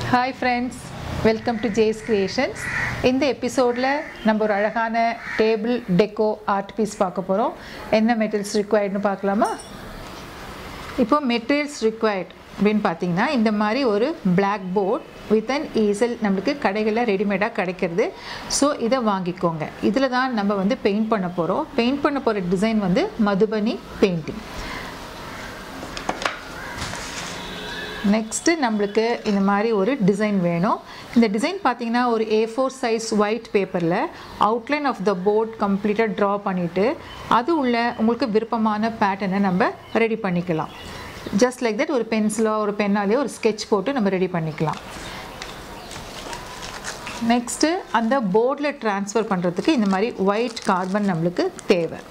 hi friends welcome to J's creations இந்த எபிசோடில் நம்ம ஒரு அழகான டேபிள் டெக்கோ ஆர்ட் பீஸ் பார்க்க போகிறோம் என்ன மெட்டீரியல்ஸ் ரிக்வயர்டுன்னு பார்க்கலாமா இப்போ மெட்டீரியல்ஸ் ரிக்வயர்ட் அப்படின்னு பார்த்தீங்கன்னா இந்த மாதிரி ஒரு பிளாக் போர்ட் வித் அன் ஈசல் நம்மளுக்கு கடைகளில் ரெடிமேடாக கிடைக்கிறது ஸோ இதை வாங்கிக்கோங்க இதில் தான் நம்ம வந்து பெயிண்ட் பண்ண போகிறோம் பெயிண்ட் பண்ண போகிற டிசைன் வந்து மதுபனி பெயிண்டிங் நெக்ஸ்ட்டு நம்மளுக்கு இந்த மாதிரி ஒரு டிசைன் வேணும் இந்த டிசைன் பார்த்தீங்கன்னா ஒரு ஏ ஃபோர் சைஸ் ஒயிட் பேப்பரில் அவுட்லைன் ஆஃப் த போர்ட் கம்ப்ளீட்டாக ட்ரா பண்ணிவிட்டு அது உள்ள உங்களுக்கு விருப்பமான பேட்டர்னை நம்ம ரெடி பண்ணிக்கலாம் ஜஸ்ட் லைக் தட் ஒரு பென்சிலோ ஒரு பென்னாலேயோ ஒரு ஸ்கெட்ச் போட்டு நம்ம ரெடி பண்ணிக்கலாம் நெக்ஸ்ட்டு அந்த போர்டில் ட்ரான்ஸ்ஃபர் பண்ணுறதுக்கு இந்த மாதிரி ஒயிட் கார்பன் நம்மளுக்கு தேவை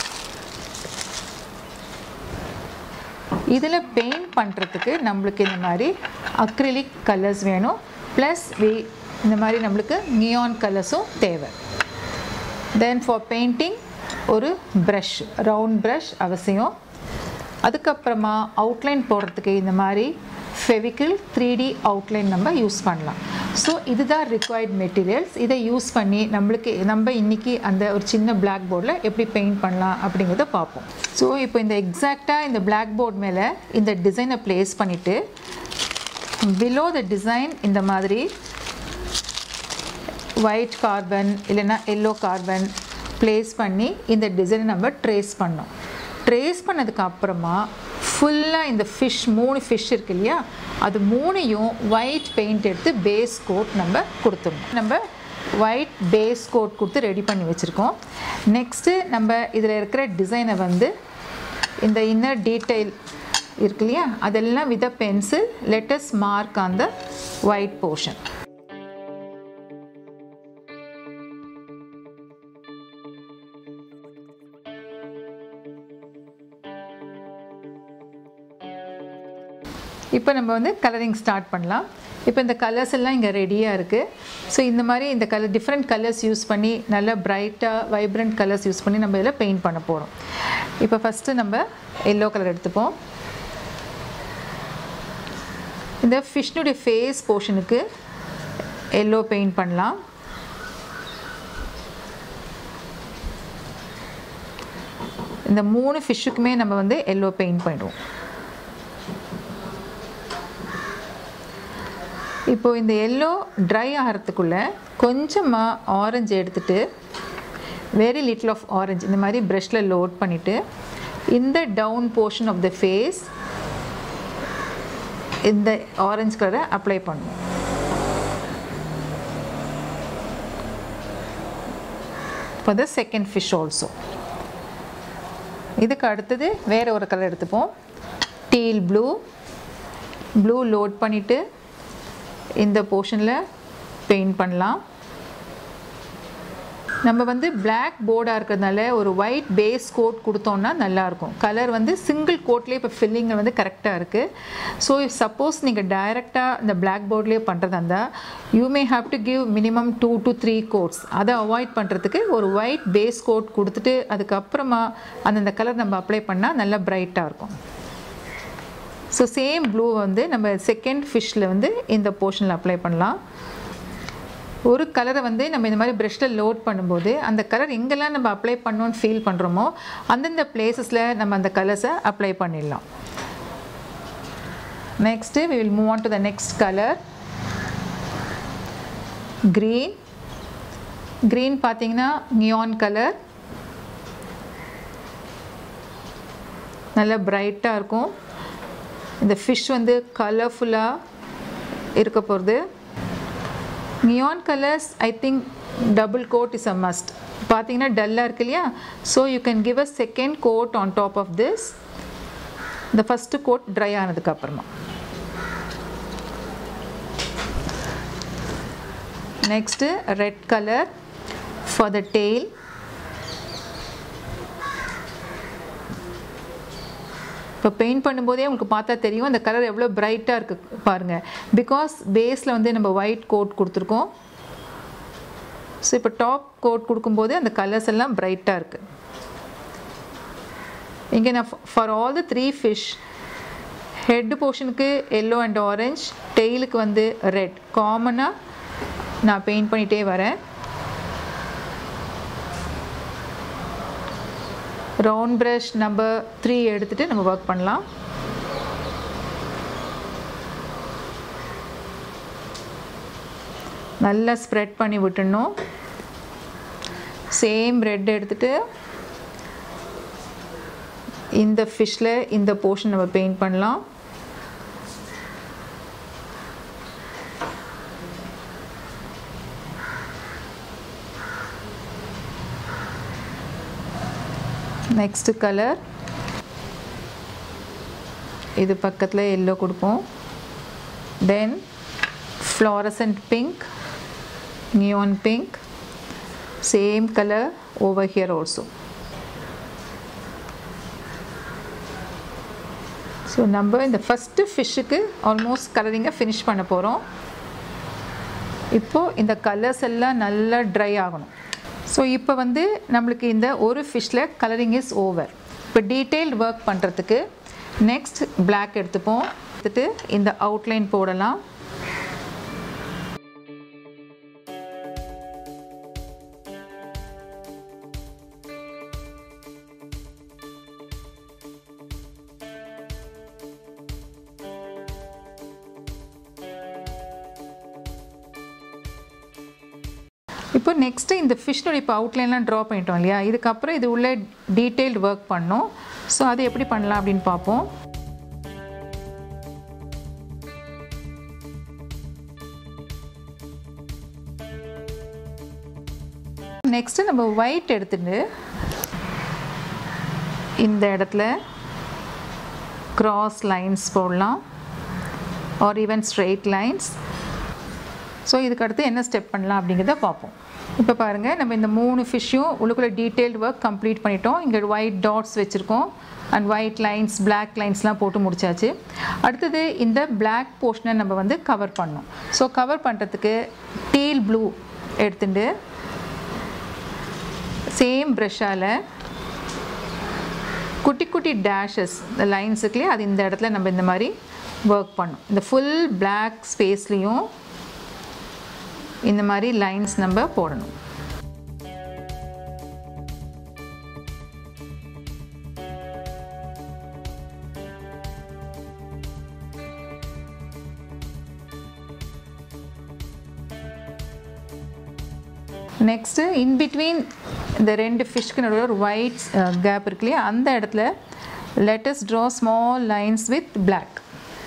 இதில் பெயிண்ட் பண்ணுறதுக்கு நம்மளுக்கு இந்த மாதிரி அக்ரிலிக் கலர்ஸ் வேணும் ப்ளஸ் வி இந்த மாதிரி நம்மளுக்கு நியான் கலர்ஸும் தேவை தென் ஃபார் பெயிண்டிங் ஒரு ப்ரஷ் ரவுண்ட் ப்ரஷ் அவசியம் அதுக்கப்புறமா அவுட்லைன் போடுறதுக்கு இந்த மாதிரி ஃபெவிக்கிள் த்ரீ டி அவுட்லைன் நம்ம யூஸ் பண்ணலாம் ஸோ இதுதான் ரிக்வயர்ட் மெட்டீரியல்ஸ் இதை யூஸ் பண்ணி நம்மளுக்கு நம்ம இன்றைக்கி அந்த ஒரு சின்ன பிளாக் போர்டில் எப்படி பெயிண்ட் பண்ணலாம் அப்படிங்கிறத பார்ப்போம் ஸோ இப்போ இந்த எக்ஸாக்டாக இந்த பிளாக் போர்ட் மேலே இந்த டிசைனை ப்ளேஸ் பண்ணிவிட்டு பிலோ த டிசைன் இந்த மாதிரி ஒயிட் கார்பன் இல்லைன்னா எல்லோ கார்பன் ப்ளேஸ் பண்ணி இந்த டிசைனை நம்ம ட்ரேஸ் பண்ணோம் ட்ரேஸ் பண்ணதுக்கு அப்புறமா ஃபுல்லாக இந்த ஃபிஷ் மூணு ஃபிஷ் இருக்கு இல்லையா அது மூணையும் ஒயிட் பெயிண்ட் எடுத்து பேஸ் கோட் நம்ம கொடுத்துடணும் நம்ம ஒயிட் பேஸ் கோட் கொடுத்து ரெடி பண்ணி வச்சுருக்கோம் நெக்ஸ்ட்டு நம்ம இதில் இருக்கிற டிசைனை வந்து இந்த இன்னர் டீட்டெயில் இருக்கு இல்லையா அதெல்லாம் with a pencil let's mark on the white portion இப்போ நம்ம வந்து கலரிங் ஸ்டார்ட் பண்ணலாம் இப்போ இந்த கலர்ஸ் எல்லாம் இங்கே ரெடியாக இருக்குது ஸோ இந்த மாதிரி இந்த கலர் டிஃப்ரெண்ட் கலர்ஸ் யூஸ் பண்ணி நல்ல பிரைட்டாக வைப்ரண்ட் கலர்ஸ் யூஸ் பண்ணி நம்ம இதில் பெயிண்ட் பண்ண போகிறோம் இப்போ ஃபஸ்ட்டு நம்ம எல்லோ கலர் எடுத்துப்போம் இந்த ஃபிஷ்னுடைய ஃபேஸ் போர்ஷனுக்கு எல்லோ பெயிண்ட் பண்ணலாம் இந்த மூணு ஃபிஷ்ஷுக்குமே நம்ம வந்து எல்லோ பெயிண்ட் பண்ணிடுவோம் இப்போது இந்த எல்லோ ட்ரை ஆகிறதுக்குள்ளே கொஞ்சமாக ஆரஞ்சு எடுத்துகிட்டு வெரி லிட்டில் ஆஃப் ஆரஞ்சு இந்த மாதிரி ப்ரஷில் லோட் பண்ணிவிட்டு இந்த down portion of the face இந்த ஆரஞ்சு கலரை அப்ளை பண்ணுவோம் for the second fish also இதுக்கு அடுத்தது வேறு ஒரு கலர் எடுத்துப்போம் டீல் ப்ளூ ப்ளூ லோட் பண்ணிவிட்டு இந்த போர்ஷனில் பெயிண்ட் பண்ணலாம் நம்ம வந்து பிளாக் போர்டாக இருக்கிறதுனால ஒரு ஒயிட் பேஸ் கோட் கொடுத்தோம்னா நல்லாயிருக்கும் கலர் வந்து சிங்கிள் கோட்லேயே இப்போ ஃபில்லிங் வந்து கரெக்டாக இருக்குது ஸோ சப்போஸ் நீங்கள் டைரெக்டாக இந்த பிளாக் போர்ட்லேயே பண்ணுறதா இருந்தால் you may have to give minimum two to three coats அதை அவாய்ட் பண்ணுறதுக்கு ஒரு ஒயிட் பேஸ் கோட் கொடுத்துட்டு அதுக்கப்புறமா அந்தந்த கலர் நம்ம அப்ளை பண்ணால் நல்லா பிரைட்டாக இருக்கும் ஸோ சேம் ப்ளூ வந்து நம்ம செகண்ட் ஃபிஷ்ஷில் வந்து இந்த போர்ஷனில் அப்ளை பண்ணலாம் ஒரு கலரை வந்து நம்ம இந்த மாதிரி ப்ரெஷ்ஷில் லோட் பண்ணும்போது அந்த கலர் எங்கெல்லாம் நம்ம அப்ளை பண்ணோன்னு ஃபீல் பண்ணுறோமோ அந்தந்த பிளேசஸில் நம்ம அந்த கலர்ஸை அப்ளை பண்ணிடலாம் next we will move on to the next colour green green பார்த்தீங்கன்னா நியான் கலர் நல்லா பிரைட்டாக இருக்கும் இந்த ஃபிஷ் வந்து கலர்ஃபுல்லாக இருக்க போகிறது neon colours I think double coat is a must பார்த்தீங்கன்னா டல்லாக இருக்கு இல்லையா so you can give a second coat on top of this இந்த ஃபஸ்ட்டு கோட் ட்ரை ஆனதுக்கப்புறமா next red colour for the tail இப்போ பெயிண்ட் பண்ணும்போதே உங்களுக்கு பார்த்தா தெரியும் அந்த கலர் எவ்வளோ பிரைட்டாக இருக்குது பாருங்கள் பிகாஸ் பேஸில் வந்து நம்ம ஒயிட் கோட் கொடுத்துருக்கோம் ஸோ இப்போ டாப் கோட் கொடுக்கும்போது அந்த கலர்ஸ் எல்லாம் பிரைட்டாக இருக்குது இங்கே நான் for all the three fish head போர்ஷனுக்கு எல்லோ அண்ட் ஆரஞ்ச் டெய்லுக்கு வந்து ரெட் காமனாக நான் பெயிண்ட் பண்ணிகிட்டே வரேன் ரவுண்ட் ப்ரஷ் நம்பர் த்ரீ எடுத்துகிட்டு நம்ம ஒர்க் பண்ணலாம் நல்லா ஸ்ப்ரெட் பண்ணி விட்டுடணும் சேம் ரெட் எடுத்துகிட்டு இந்த ஃபிஷ்ஷில் இந்த போர்ஷன் நம்ம பெயிண்ட் பண்ணலாம் நெக்ஸ்ட்டு கலர் இது பக்கத்தில் எல்லோ கொடுப்போம் then fluorescent pink neon pink same colour over here also so நம்ம இந்த ஃபஸ்ட்டு ஃபிஷ்ஷுக்கு ஆல்மோஸ்ட் கலரிங்கை ஃபினிஷ் பண்ண போகிறோம் இப்போது இந்த கலர்ஸ் எல்லாம் நல்லா ட்ரை ஆகணும் ஸோ இப்போ வந்து நம்மளுக்கு இந்த ஒரு ஃபிஷ்ஷில் கலரிங் இஸ் ஓவர் இப்போ டீட்டெயில்டு ஒர்க் பண்ணுறதுக்கு நெக்ஸ்ட் பிளாக் எடுத்துப்போம் எடுத்துட்டு இந்த அவுட்லைன் போடலாம் இப்போ நெக்ஸ்ட்டு இந்த ஃபிஷ்னோட இப்போ அவுட்லைன்லாம் ட்ரா பண்ணிட்டோம் இல்லையா இதுக்கப்புறம் இது உள்ள டீட்டெயில்டு ஒர்க் பண்ணோம் ஸோ அது எப்படி பண்ணலாம் அப்படின்னு பார்ப்போம் நெக்ஸ்ட்டு நம்ம ஒயிட் எடுத்துட்டு இந்த இடத்துல கிராஸ் லைன்ஸ் போடலாம் or even straight lines so இதுக்கு அடுத்து என்ன ஸ்டெப் பண்ணலாம் அப்படிங்கிறத பார்ப்போம் இப்போ பாருங்கள் நம்ம இந்த மூணு ஃபிஷ்ஷும் உள்ளுக்குள்ளே டீட்டெயில்டு ஒர்க் கம்ப்ளீட் பண்ணிட்டோம் இங்கே ஒயிட் டாட்ஸ் வச்சுருக்கோம் அண்ட் ஒயிட் லைன்ஸ் பிளாக் லைன்ஸ்லாம் போட்டு முடிச்சாச்சு அடுத்தது இந்த பிளாக் போர்ஷனை நம்ம வந்து கவர் பண்ணோம் ஸோ கவர் பண்ணுறதுக்கு டீல் ப்ளூ எடுத்துட்டு சேம் ப்ரெஷ்ஷால் குட்டி குட்டி டேஷஸ் இந்த லைன்ஸுக்குலேயே அது இந்த இடத்துல நம்ம இந்த மாதிரி ஒர்க் பண்ணோம் இந்த ஃபுல் பிளாக் ஸ்பேஸ்லேயும் இந்த மாதிரி லைன்ஸ் நம்ம போடணும் நெக்ஸ்ட்டு இன் பிட்வீன் இந்த ரெண்டு ஃபிஷ்க்கு நடுவில் ஒரு ஒயிட் கேப் இருக்கு இல்லையா அந்த இடத்துல let's draw small lines with black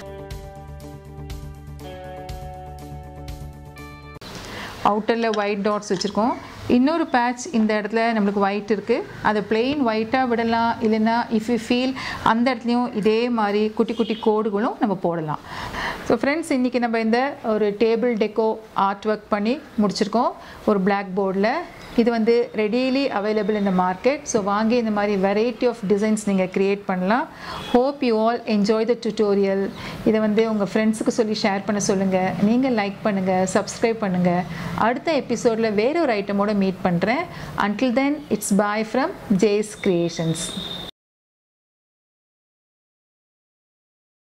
அவுட்டரில் ஒயிட் டாட்ஸ் வச்சுருக்கோம் இன்னொரு பேட்ச் இந்த இடத்துல நம்மளுக்கு ஒயிட் இருக்குது அதை பிளெயின் ஒயிட்டாக விடலாம் இல்லைன்னா இஃப் யூ ஃபீல் அந்த இடத்துலையும் இதே மாதிரி குட்டி குட்டி கோடுகளும் நம்ம போடலாம் ஸோ ஃப்ரெண்ட்ஸ் இன்றைக்கி நம்ம இந்த ஒரு டேபிள் டெக்கோ ஆர்ட் ஒர்க் பண்ணி முடிச்சிருக்கோம் ஒரு பிளாக் போர்டில் இது வந்து ரெடிலி அவைலபிள் இந்த மார்க்கெட் ஸோ வாங்கி இந்த மாதிரி வெரைட்டி ஆஃப் டிசைன்ஸ் நீங்கள் க்ரியேட் பண்ணலாம் hope you all enjoy the tutorial இதை வந்து உங்கள் ஃப்ரெண்ட்ஸுக்கு சொல்லி ஷேர் பண்ண சொல்லுங்கள் நீங்கள் லைக் பண்ணுங்கள் சப்ஸ்கிரைப் பண்ணுங்கள் அடுத்த எபிசோடில் வேற ஒரு ஐட்டமோட மீட் பண்ணுறேன் until then it's bye from J's creations